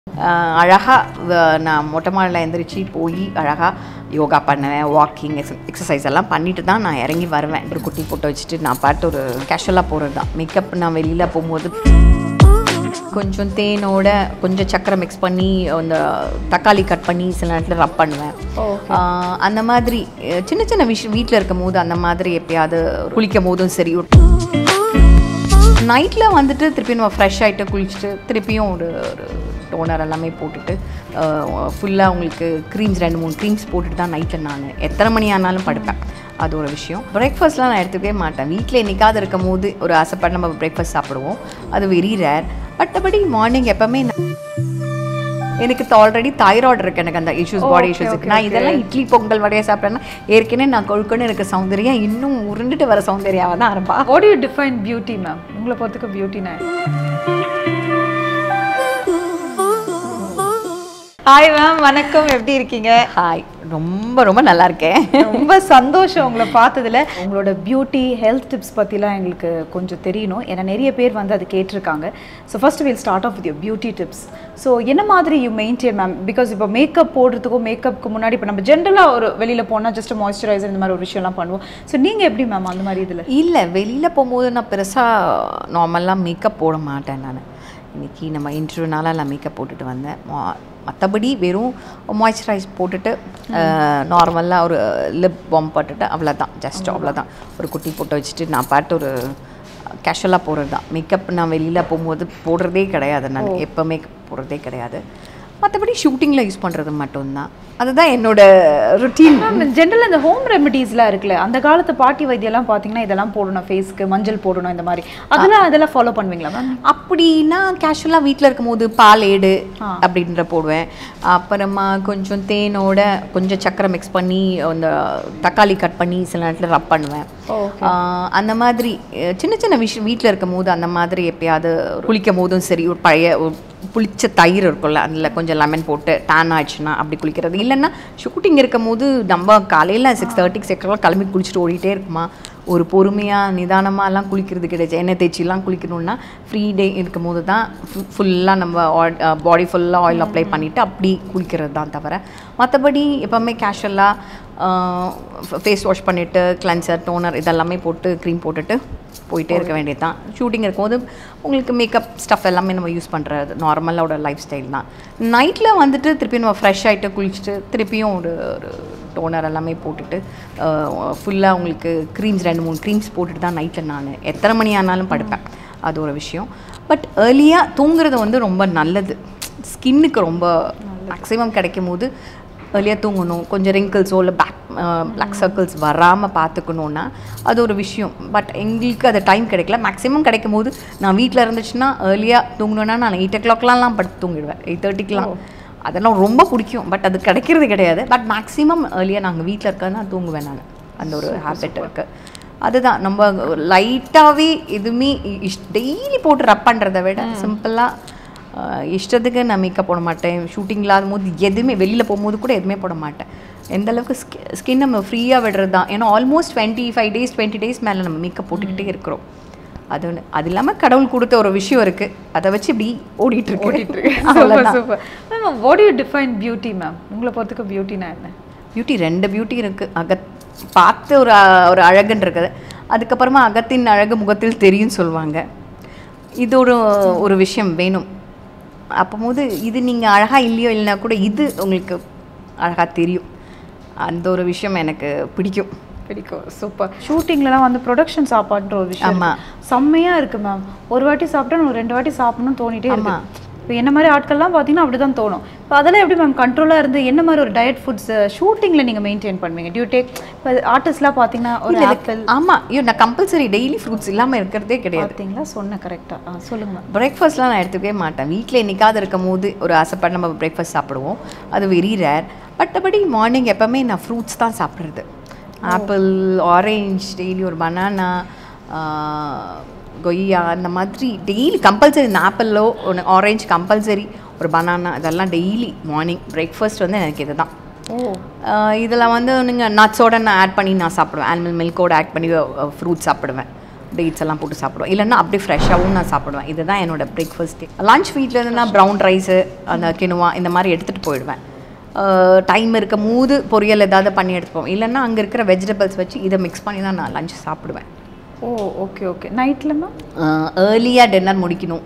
அழகாக நான் மொட்டை மாடியில் எந்திரிச்சு போய் அழகாக யோகா பண்ணுவேன் வாக்கிங் எக்ஸசைஸ் எல்லாம் பண்ணிட்டு தான் நான் இறங்கி வருவேன் ஒரு குட்டி போட்டு வச்சுட்டு நான் பாட்டு ஒரு கேஷுவலாக போகிறது தான் மேக்கப் நான் வெளியில் போகும்போது கொஞ்சம் தேனோட கொஞ்சம் சக்கரை மிக்ஸ் பண்ணி அந்த தக்காளி கட் பண்ணி சில நேரத்தில் ரப் பண்ணுவேன் ஆஹ் அந்த மாதிரி அஹ் சின்ன சின்ன விஷயம் வீட்டில் இருக்கும் போது அந்த மாதிரி எப்பயாவது குளிக்கும் போதும் சரி நைட்டில் வந்துட்டு திருப்பி நம்ம ஃப்ரெஷ் ஆகிட்டு குளிச்சுட்டு திருப்பியும் ஒரு ஒரு டோனர் எல்லாமே போட்டுட்டு ஃபுல்லாக உங்களுக்கு க்ரீம்ஸ் ரெண்டு மூணு க்ரீம்ஸ் போட்டுட்டு தான் நைட்டில் நான் எத்தனை மணி ஆனாலும் படுப்பேன் அது ஒரு விஷயம் பிரேக்ஃபாஸ்ட்லாம் நான் எடுத்துக்கவே மாட்டேன் வீட்டில் என்னைக்காவது இருக்கும் போது ஒரு ஆசைப்பட்டு நம்ம பிரேக்ஃபாஸ்ட் சாப்பிடுவோம் அது வெரி ரேர் மற்றபடி மார்னிங் எப்போவுமே நான் எனக்கு ஆல்ரெடி தைராய்டு இருக்கு எனக்கு அந்த issues body Okay, issues okay, இருக்கு நான் okay. இதெல்லாம் இட்லி பொங்கல் வடையை சாப்பிட்டேன்னா ஏற்கனவே நான் கொழுக்கன்னு இருக்க சௌந்தர்யம் இன்னும் உருண்டுட்டு வர சௌந்தர்யாவை தான் இருப்பா what you define beauty ma'am உங்களை பொறுத்துக்கு பியூட்டினா ஹாய் மேம் வணக்கம் எப்படி இருக்கீங்க ஹாய் ரொம்ப ரொம்ப நல்லா இருக்கேன் ரொம்ப சந்தோஷம் உங்களை பார்த்ததுல உங்களோட பியூட்டி ஹெல்த் டிப்ஸ் பற்றிலாம் எங்களுக்கு கொஞ்சம் தெரியணும் ஏன்னா நிறைய பேர் வந்து அது கேட்டிருக்காங்க so first will start off with your beauty tips so என்ன மாதிரி யூ மெயின்டைன் மேம் பிகாஸ் இப்போ மேக்கப் போடுறதுக்கும் மேக்கப்புக்கு முன்னாடி இப்போ நம்ம ஜென்ரலாக ஒரு வெளியில் போனால் ஜஸ்ட் மாய்ஸ்சரைசர் இந்த மாதிரி ஒரு விஷயம்லாம் பண்ணுவோம் ஸோ நீங்கள் எப்படி மேம் அந்த மாதிரி இதில் இல்லை வெளியில் போகும்போது நான் பெருசாக நார்மலாக மேக்கப் போட மாட்டேன் நான் இன்னைக்கு நம்ம இன்டர்வியூனால நான் மேக்கப் போட்டுட்டு வந்தேன் மற்றபடி வெறும் மாய்ஸ்சரைஸ் போட்டுட்டு நார்மலாக ஒரு லிப் பாம் போட்டுட்டு அவ்வளோதான் ஜஸ்ட் அவ்வளோதான் ஒரு குட்டி போட்டு வச்சுட்டு நான் பாட்டு ஒரு கேஷுவலாக போடுறது தான் மேக்கப் நான் வெளியில் போகும்போது போடுறதே கிடையாது நான் எப்போ மேக்கப் போடுறதே கிடையாது மற்றபடி ஷூட்டிங்கில் யூஸ் பண்ணுறது மட்டும்தான் அதுதான் என்னோட ருட்டீன் மேம் ஜென்ரல் இந்த ஹோம் ரெமெடிஸ்லாம் இருக்குல்ல அந்த காலத்து பாட்டி வைத்தியெல்லாம் பார்த்தீங்கன்னா இதெல்லாம் போடணும் ஃபேஸ்க்கு மஞ்சள் போடணும் இந்த மாதிரி அதெல்லாம் அதெல்லாம் ஃபாலோ பண்ணுவீங்களா மேம் அப்படின்னா கேஷுவலாக வீட்டில் இருக்கும்போது பால் ஏடு அப்படின்ற போடுவேன் அப்புறமா கொஞ்சம் தேனோட கொஞ்சம் சக்கரை மிக்ஸ் பண்ணி அந்த தக்காளி கட் பண்ணி சில நேரத்தில் ரப் பண்ணுவேன் ஆஹ் அந்த மாதிரி அஹ் சின்ன சின்ன விஷயம் வீட்டில் இருக்கும் போது அந்த மாதிரி எப்பயாவது குளிக்கும் போதும் சரி ஒரு பழைய ஒரு புளிச்ச தயிர் இருக்கும்ல அதில் கொஞ்சம் லெமன் போட்டு டேன் ஆயிடுச்சுன்னா அப்படி குளிக்கிறது இல்லைன்னா ஷூட்டிங் இருக்கும் போது நம்ம காலையில் சிக்ஸ் தேர்ட்டிக்கு சிக்ஸ் கிளம்பி குளிச்சுட்டு ஓடிட்டே இருக்குமா ஒரு பொறுமையாக நிதானமாலாம் குளிக்கிறது கிடையாது எண்ணெய் தேய்ச்சிலாம் குளிக்கணும்னா ஃப்ரீ டே இருக்கும் போது தான் ஃபுல்லாக நம்ம பாடி ஃபுல்லாக ஆயில் அப்ளை பண்ணிவிட்டு அப்படி குளிக்கிறது தான் தவிர மற்றபடி எப்போவுமே கேஷுவலாக ஃபேஸ் வாஷ் பண்ணிவிட்டு கிளென்சர் டோனர் இதெல்லாமே போட்டு க்ரீம் போட்டுட்டு போயிட்டே இருக்க வேண்டியது தான் ஷூட்டிங் இருக்கும்போது உங்களுக்கு மேக்கப் ஸ்டஃப் எல்லாமே நம்ம யூஸ் பண்ணுறது நார்மலாக லைஃப் ஸ்டைல் தான் நைட்டில் வந்துட்டு திருப்பி நம்ம ஃப்ரெஷ் ஆகிட்டு குளிச்சுட்டு திருப்பியும் ஒரு ஒரு டோனர் எல்லாமே போட்டுட்டு ஃபுல்லாக உங்களுக்கு க்ரீம்ஸ் ரெண்டு மூணு க்ரீம்ஸ் போட்டுட்டு தான் நைட்டில் நான் எத்தனை மணி ஆனாலும் படுப்பேன் அது ஒரு விஷயம் பட் ஏர்லியாக தூங்குறது வந்து ரொம்ப நல்லது ஸ்கின்னுக்கு ரொம்ப மேக்ஸிமம் கிடைக்கும் போது ஏர்லியாக தூங்கணும் கொஞ்சம் ரிங்கிள்ஸோ இல்லை பேக் பிளாக் சர்க்கிள்ஸ் வராமல் பார்த்துக்கணுன்னா அது ஒரு விஷயம் பட் எங்களுக்கு அது டைம் கிடைக்கல மேக்ஸிமம் கிடைக்கும் போது நான் வீட்டில் இருந்துச்சுன்னா ஏர்லியாக தூங்கணுன்னா நான் எயிட் ஓ கிளாக்லாம் படுத்து தூங்கிடுவேன் எயிட் தேர்ட்டிக்கெலாம் அதெல்லாம் ரொம்ப பிடிக்கும் பட் அது கிடைக்கிறது கிடையாது பட் மேக்ஸிமம் ஏர்லியாக நாங்கள் வீட்டில் இருக்கிறது நான் தூங்குவேன் நான் அந்த ஒரு ஹேபிட் இருக்குது அதுதான் நம்ம லைட்டாகவே எதுவுமே இஷ் டெய்லி போட்டு ரப் பண்ணுறத விட சிம்பிளாக இஷ்டத்துக்கு நான் மேக்கப் போட மாட்டேன் ஷூட்டிங் இல்லாத போது எதுவுமே வெளியில் போகும்போது கூட எதுவுமே போட மாட்டேன் எந்த அளவுக்கு ஸ்கி ஸ்கின் நம்ம ஃப்ரீயாக விடுறது தான் ஏன்னா almost twenty five days twenty days மேலே நம்ம மேக்கப் போட்டுக்கிட்டே இருக்கிறோம் அது ஒன்று அது இல்லாமல் கடவுள் கொடுத்த ஒரு விஷயம் இருக்குது அதை வச்சு இப்படி ஓடிட்டு இருக்கு சூப்பர் அவ்வளவுதான். Super ma'am what you define beauty ma'am உங்களை பொறுத்துக்கு பியூட்டினா என்ன பியூட்டி ரெண்டு பியூட்டி இருக்குது அகத் பார்த்து ஒரு அ- ஒரு அழகுன்னு இருக்குது அதுக்கப்புறமா அகத்தின் அழகு முகத்தில் தெரியும் சொல்லுவாங்க இது ஒரு ஒரு விஷயம் வேணும் அப்போது இது நீங்கள் அழகாக இல்லையோ இல்லைனா கூட இது உங்களுக்கு அழகாக தெரியும் அந்த ஒரு விஷயம் எனக்கு பிடிக்கும் பிடிக்கும் சூப்பர் ஷூட்டிங்லலாம் வந்து ப்ரொடக்ஷன் சாப்பாடுன்ற ஒரு விஷயம் ஆமா. இருக்கு. செம்மையா இருக்கு மேம் ஒரு வாட்டி சாப்பிட்டா நம்ம ரெண்டு வாட்டி சாப்பிடணும்னு தோணிட்டே இருக்கு ஆமா. இப்போ என்ன மாதிரி ஆட்கள்லாம் பார்த்தீங்கன்னா அப்படி தான் தோணும் இப்போ அதெல்லாம் எப்படி மேம் கண்ட்ரோலாக இருந்து என்ன மாதிரி ஒரு டயட் ஃபுட்ஸ் ஷூட்டிங்கில் நீங்கள் மெயின்டைன் பண்ணுவீங்க டியூ டேக் இப்போ ஆர்டிஸ்ட்லாம் பார்த்தீங்கன்னா ஒரு ஆப்பிள் ஆமாம் ஐயோ நான் கம்பல்சரி டெய்லி ஃப்ரூட்ஸ் இல்லாமல் இருக்கிறதே கிடையாது பார்த்தீங்களா சொன்னேன் கரெக்டாக சொல்லுங்க மேம் பிரேக்ஃபாஸ்ட்லாம் நான் எடுத்துக்கவே மாட்டேன் வீட்டில் என்னைக்காவது இருக்கும் போது ஒரு ஆசைப்பட்டு நம்ம பிரேக்ஃபாஸ்ட் சாப்பிடுவோம் அது வெரி ரேர் மற்றபடி மார்னிங் எப்போவுமே நான் ஃப்ரூட்ஸ் தான் சாப்பிட்றது ஆப்பிள் ஆரேஞ்ச் டெய்லி ஒரு பனானா கொய்யா அந்த மாதிரி டெய்லி கம்பல்சரி இந்த ஆப்பிளோ ஒன்று ஆரேஞ்ச் கம்பல்சரி ஒரு பனானா இதெல்லாம் டெய்லி மார்னிங் பிரேக்ஃபாஸ்ட் வந்து எனக்கு இதுதான் ஓ இதில் வந்து நீங்கள் நட்ஸோட நான் ஆட் பண்ணி நான் சாப்பிடுவேன் ஆனிமல் மில்கோட ஆட் பண்ணி ஃப்ரூட்ஸ் சாப்பிடுவேன் டேட்ஸ் எல்லாம் போட்டு சாப்பிடுவேன் இல்லைன்னா அப்படியே ஃப்ரெஷ்ஷாகவும் நான் சாப்பிடுவேன் இதுதான் என்னோட பிரேக்ஃபாஸ்ட் லஞ்ச் வீட்டில் இருந்து நான் ப்ரௌன் ரைஸு அந்த கினுவா இந்த மாதிரி எடுத்துகிட்டு போயிடுவேன் டைம் இருக்கும் போது பொரியல் ஏதாவது பண்ணி எடுத்துப்போம் இல்லைன்னா அங்கே இருக்கிற வெஜிடபிள்ஸ் வச்சு இதை மிக்ஸ் பண்ணி தான் நான் லஞ்ச் சாப்பிடுவேன் ஓ ஓகே ஓகே நைட்டில் மேம் ஏர்லியாக டின்னர் முடிக்கணும்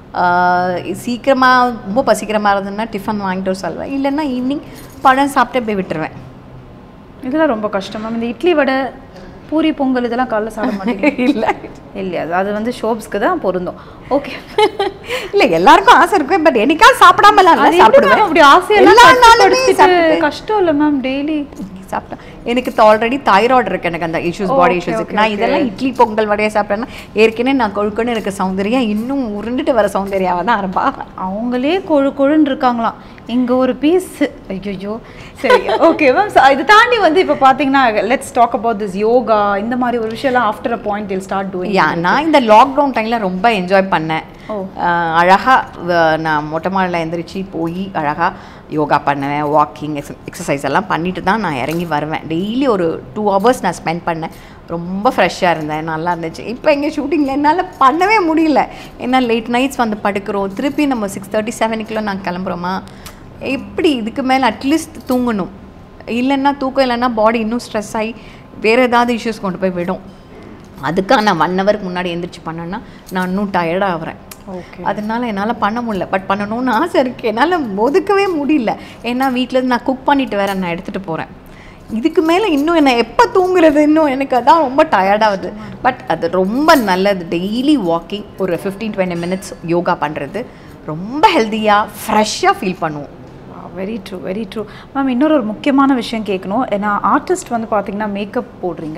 சீக்கிரமாக ரொம்ப பசிக்கிறமாக இருந்ததுன்னா டிஃபன் வாங்கிட்டு வர சொல்வேன் இல்லைன்னா ஈவினிங் பழம் சாப்பிட்டு போய் விட்டுருவேன் இதெல்லாம் ரொம்ப கஷ்டம் மேம் இந்த இட்லி வடை பூரி பொங்கல் இதெல்லாம் காலைல சாப்பிட மாட்டேங்க இல்லை இல்லையா அது- அது வந்து ஷோப்ஸ்க்கு தான் பொருந்தும் ஓகே இல்லை எல்லாருக்கும் ஆசை இருக்கும் பட் என்னைக்காவது சாப்பிடாம அது சாப்பிடுவேன் அப்படி ஆசையெல்லாம் எல்லா நாளுமே கஷ்டப்படுத்திட்டு சாப்பிட்டுட்டு. கஷ்டம் இல்லை மேம் டெய்லி சாப்பிட்டேன் எனக்கு ஆல்ரெடி தைராய்டு இருக்கு எனக்கு அந்த issues body okay, issues okay, நான் okay. இதெல்லாம் இட்லி பொங்கல் வடையை சாப்பிட்டேன்னா ஏற்கனவே நான் கொழுக்கன்னு இருக்க சௌந்தர்யம் இன்னும் உருண்டுட்டு வர சௌந்தர்யாவை தான் இருப்பா அவங்களே கொழு கொழுன்னு இருக்காங்களாம் இங்க ஒரு பீஸ் ஐயோ சரி ஓகே மேம் இது தாண்டி வந்து இப்போ பார்த்தீங்கன்னா let's talk about this yoga இந்த மாதிரி ஒரு விஷயம்லாம் ஆஃப்டர் அ பாயிண்ட் இல் ஸ்டார்ட் டூயிங் யா நான் இந்த லாக்டவுன் டைமில் ரொம்ப என்ஜாய் பண்ணேன் ஓ. அஹ் அழகா வ- நான் மொட்டை மாடியில் எந்திரிச்சு போய் அழகா யோகா பண்ணுவேன் வாக்கிங் எக்ஸசைஸ் எல்லாம் பண்ணிட்டு தான் நான் இறங்கி வருவேன் டெய்லி ஒரு டூ ஹவர்ஸ் நான் ஸ்பெண்ட் பண்ணேன் ரொம்ப ஃப்ரெஷ்ஷாக இருந்தேன் நல்லா இருந்துச்சு இப்போ எங்கே ஷூட்டிங்கில் என்னால் பண்ணவே முடியல ஏன்னா லேட் நைட்ஸ் வந்து படுக்கிறோம் திருப்பி நம்ம சிக்ஸ் தேர்ட்டி செவனுக்குள்ள நான் கிளம்புறோமா எப்படி இதுக்கு மேலே அட்லீஸ்ட் தூங்கணும் இல்லைன்னா தூக்கம் இல்லைன்னா பாடி இன்னும் ஸ்ட்ரெஸ் ஆகி வேறு ஏதாவது இஷ்யூஸ் கொண்டு போய் விடும் அதுக்காக நான் ஒன் ஹவருக்கு முன்னாடி எந்திரிச்சு பண்ணேன்னா நான் இன்னும் டயர்டாக ஆகிறேன் ஓகே அதனால என்னால் பண்ண முடியல பட் பண்ணணும்னு ஆசை இருக்குது என்னால் ஒதுக்கவே முடியல ஏன்னா வீட்டிலேருந்து நான் குக் பண்ணிட்டு வேற நான் எடுத்துகிட்டு போகிறேன் இதுக்கு மேலே இன்னும் என்ன எப்போ தூங்குறது இன்னும் எனக்கு அதான் ரொம்ப டயர்டாகுது பட் அது ரொம்ப நல்லது டெய்லி வாக்கிங் ஒரு ஃபிஃப்டீன் டுவெண்ட்டி மினிட்ஸ் யோகா பண்ணுறது ரொம்ப ஹெல்த்தியாக ஃப்ரெஷ்ஷாக ஃபீல் பண்ணுவோம் very true very true ma'am இன்னொரு ஒரு முக்கியமான விஷயம் கேட்கணும் ஏன்னா ஆர்டிஸ்ட் வந்து பார்த்தீங்கன்னா மேக்கப் போடுறீங்க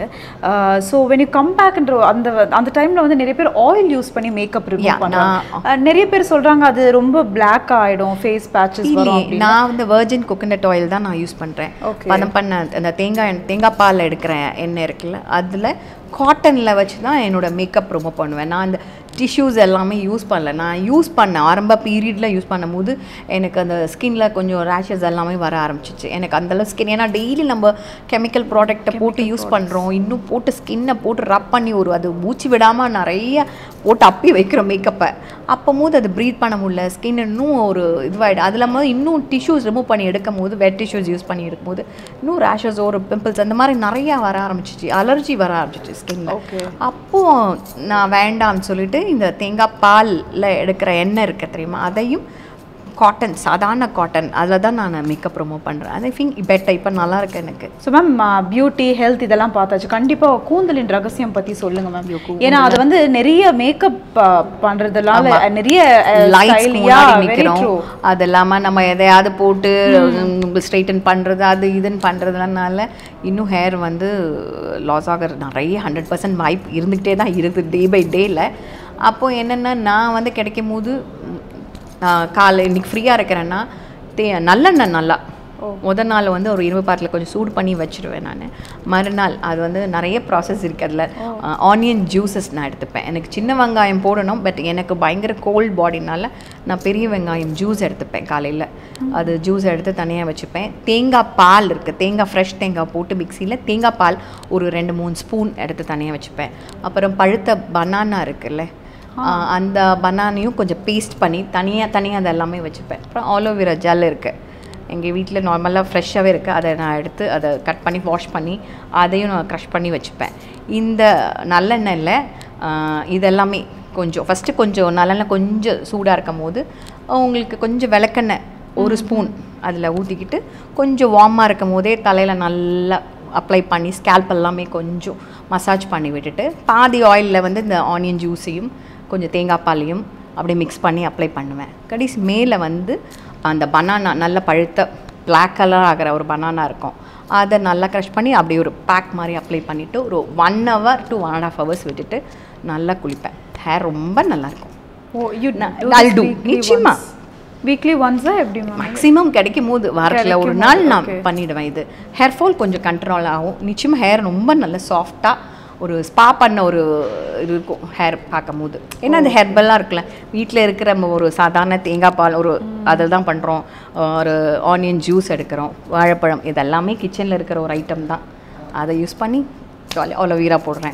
ஸோ வென் யூ கம் பேக்ன்ற அந்த அந்த டைமில் வந்து நிறைய பேர் ஆயில் யூஸ் பண்ணி மேக்கப் ரிமூவ் Yeah, பண்ணுறாங்க அஹ், நிறைய பேர் சொல்கிறாங்க அது ரொம்ப பிளாக் ஆகிடும் ஃபேஸ் பேச்சஸ் வரும் இல்லையே அப்படின்னு நான் வந்து வெர்ஜின் கோகனட் ஆயில் தான் நான் யூஸ் பண்ணுறேன் Okay. பதம் பண்ண அந்த தேங்காய் எண்ணெய் தேங்காய் பாலில் எடுக்கிற எண்ணெய் இருக்குல்ல அதில் காட்டனில் வச்சு தான் என்னோட மேக்கப் ரொம்ப பண்ணுவேன் நான் அந்த டிஷ்யூஸ் எல்லாமே யூஸ் பண்ணல நான் யூஸ் பண்ணேன் ஆரம்ப பீரியடில் யூஸ் பண்ணும்போது எனக்கு அந்த ஸ்கின்ல கொஞ்சம் ரேஷஸ் எல்லாமே வர ஆரம்பிச்சிச்சு எனக்கு அந்தளவு ஸ்கின் ஏன்னா டெய்லி நம்ம கெமிக்கல் ப்ராடக்ட்டை போட்டு யூஸ் பண்ணுறோம் இன்னும் போட்டு ஸ்கின்னை போட்டு ரப் பண்ணி ஒரு அது மூச்சு விடாமல் நிறைய போட்டு அப்பி வைக்கிறோம் மேக்கப்பை அப்போது அது ப்ரீத் பண்ண முடியல ஸ்கின் இன்னும் ஒரு இதுவாகிடும் அது இல்லாமல் இன்னும் டிஷ்யூஸ் ரிமூவ் பண்ணி எடுக்கும் போது வெட் டிஷ்யூஸ் யூஸ் பண்ணி எடுக்கும்போது இன்னும் ரேஷஸ் ஒரு பிம்பிள்ஸ் அந்த மாதிரி நிறையா வர ஆரம்பிச்சிச்சு அலர்ஜி வர ஆரம்பிச்சிச்சு ஸ்கின்ல Okay. அப்போது நான் வேண்டாம்னு சொல்லிட்டு இந்த தேங்காய் பாலில் எடுக்கிற எண்ணெய் இருக்கு தெரியுமா அதையும் காட்டன் சாதாரண காட்டன் அதில் தான் நான் மேக்கப் ரிமூவ் பண்ணுறேன் ஐ திங்க் பெட்டர் இப்போ நல்லா இருக்கு எனக்கு ஸோ மேம் பியூட்டி ஹெல்த் இதெல்லாம் பார்த்தாச்சு கண்டிப்பாக கூந்தலின் ரகசியம் பற்றி சொல்லுங்க மேம் ஏன்னா அது வந்து நிறைய மேக்கப் பண்ணுறதுனால நிறைய லைட்ஸ் stylish-ஆ, முன்னாடி very நிற்கிறோம் true. அது இல்லாமல் நம்ம எதையாவது போட்டு ஸ்ட்ரைட்டன் பண்ணுறது அது இதுன்னு பண்ணுறதுனால இன்னும் ஹேர் வந்து லாஸ் ஆகிற நிறைய ஹண்ட்ரட் பர்சன்ட் வாய்ப்பு இருந்துக்கிட்டே தான் இருக்குது டே பை டேயில் அப்போது என்னென்னா நான் வந்து கிடைக்கும் போது ம், நான் காலை இன்னைக்கு ஃப்ரீயாக இருக்கிறேன்னா தே நல்லெண்ணெய் நல்லா முத நாள் வந்து ஒரு இரும்பு பாட்டில் கொஞ்சம் சூடு பண்ணி வச்சிருவேன் நான் மறுநாள் அது வந்து நிறைய ப்ராசஸ் இருக்குது அதில் ஆனியன் ஜூஸஸ் நான் எடுத்துப்பேன் எனக்கு சின்ன வெங்காயம் போடணும் பட் எனக்கு பயங்கர கோல்ட் பாடினால நான் பெரிய வெங்காயம் ஜூஸ் எடுத்துப்பேன் காலையில் அது ஜூஸ் எடுத்து தனியாக வச்சுப்பேன் தேங்காய் பால் இருக்குது தேங்காய் ஃப்ரெஷ் தேங்காய் போட்டு மிக்சியில் தேங்காய் பால் ஒரு ரெண்டு மூணு ஸ்பூன் எடுத்து தனியாக வச்சுப்பேன் அப்புறம் பழுத்த பனானா இருக்குல்ல ஆஹ் அந்த பனானையும் கொஞ்சம் பேஸ்ட் பண்ணி தனியாக தனியாக அது எல்லாமே வச்சுப்பேன் அப்புறம் ஆலோவேரா ஜெல் இருக்குது எங்கள் வீட்டில் நார்மலாக ஃப்ரெஷ்ஷாகவே இருக்குது அதை நான் எடுத்து அதை கட் பண்ணி வாஷ் பண்ணி அதையும் நான் க்ரஷ் பண்ணி வச்சுப்பேன் இந்த நல்லெண்ணெயில் ஆஹ் இதெல்லாமே கொஞ்சம் ஃபஸ்ட்டு கொஞ்சம் நல்லெண்ணெய் கொஞ்சம் சூடாக இருக்கும் போது உங்களுக்கு கொஞ்சம் விளக்கெண்ணெய் ஒரு ஸ்பூன் அதில் ஊற்றிக்கிட்டு கொஞ்சம் வார்மாக இருக்கும் போதே தலையில் நல்லா அப்ளை பண்ணி ஸ்கேல்ப் எல்லாமே கொஞ்சம் மசாஜ் பண்ணி விட்டுட்டு பாதி ஆயிலில் வந்து இந்த ஆனியன் ஜூஸையும் கொஞ்சம் தேங்காய் பாலையும் அப்படியே மிக்ஸ் பண்ணி அப்ளை பண்ணுவேன் கடைசி மேலே வந்து அந்த பனானா நல்ல பழுத்த பிளாக் கலர் ஆகிற ஒரு பனானா இருக்கும் அதை நல்லா க்ரஷ் பண்ணி அப்படியே ஒரு பேக் மாதிரி அப்ளை பண்ணிவிட்டு ஒரு one hour to one and half hours விட்டுட்டு நல்லா குளிப்பேன் ஹேர் ரொம்ப நல்லாயிருக்கும் ஓ யூ I'll do. நிச்சயமா. வீக்லி ஒன்ஸா எப்படி மேம் மேக்ஸிமம் கிடைக்கும் போது வாரத்தில் ஒரு கிடைக்கும் நாள் போது, நான் okay. பண்ணிடுவேன் இது ஹேர் ஃபால் கொஞ்சம் கண்ட்ரோல் ஆகும் நிச்சயமாக ஹேர் ரொம்ப நல்ல சாஃப்டாக ஒரு ஸ்பா பண்ண ஒரு இது இருக்கும் ஹேர் பார்க்கும் போது ஏன்னா அந்த ஹெர்பல்லாம் இருக்குல்ல வீட்டில் இருக்கிற நம்ம ஒரு சாதாரண தேங்காய் பால் ஒரு அதில் தான் பண்ணுறோம் ஒரு ஆனியன் ஜூஸ் எடுக்கிறோம் வாழைப்பழம் இதெல்லாமே கிச்சனில் இருக்கிற ஒரு ஐட்டம் தான் அதை யூஸ் பண்ணி ஜாலி அலோவீரா போடுறேன்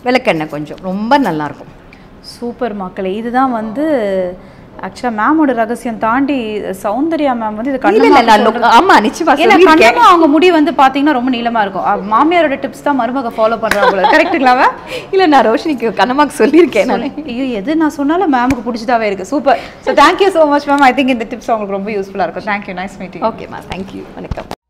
விளக்கெண்ணெய் கொஞ்சம் ரொம்ப நல்லாயிருக்கும் சூப்பர் மக்களே இதுதான் வந்து ஆக்சுவலாக மேமோட ரகசியம் தாண்டி சௌந்தர்யா மேம் வந்து இது இல்ல இல்ல நான் கண்ணம்மா look- ஆமா நிச்சயமா ஏன்னா சொல்லியிருக்கேன் கண்ணம்மா அவங்க முடி வந்து பாத்தீங்கன்னா ரொம்ப நீளமா இருக்கும் அவ மாமியாரோட டிப்ஸ் தான் மருமக ஃபாலோ பண்றாங்க கரெக்ட்டுங்களாவா இல்ல நான் ரோஷினிக்கு கண்ணமாக்கு சொல்லியிருக்கேன் நான் ஐயோ எது நான் சொன்னாலும் மேமுக்கு பிடிச்சதாவே இருக்கு super so thank you so much ma'am I think இந்த டிப்ஸ் அவங்களுக்கு ரொம்ப யூஸ்ஃபுல்லாக இருக்கும் தேங்க்யூ நைஸ் மீட்டிங் ஓகேம்மா தேங்க்யூ வணக்கம்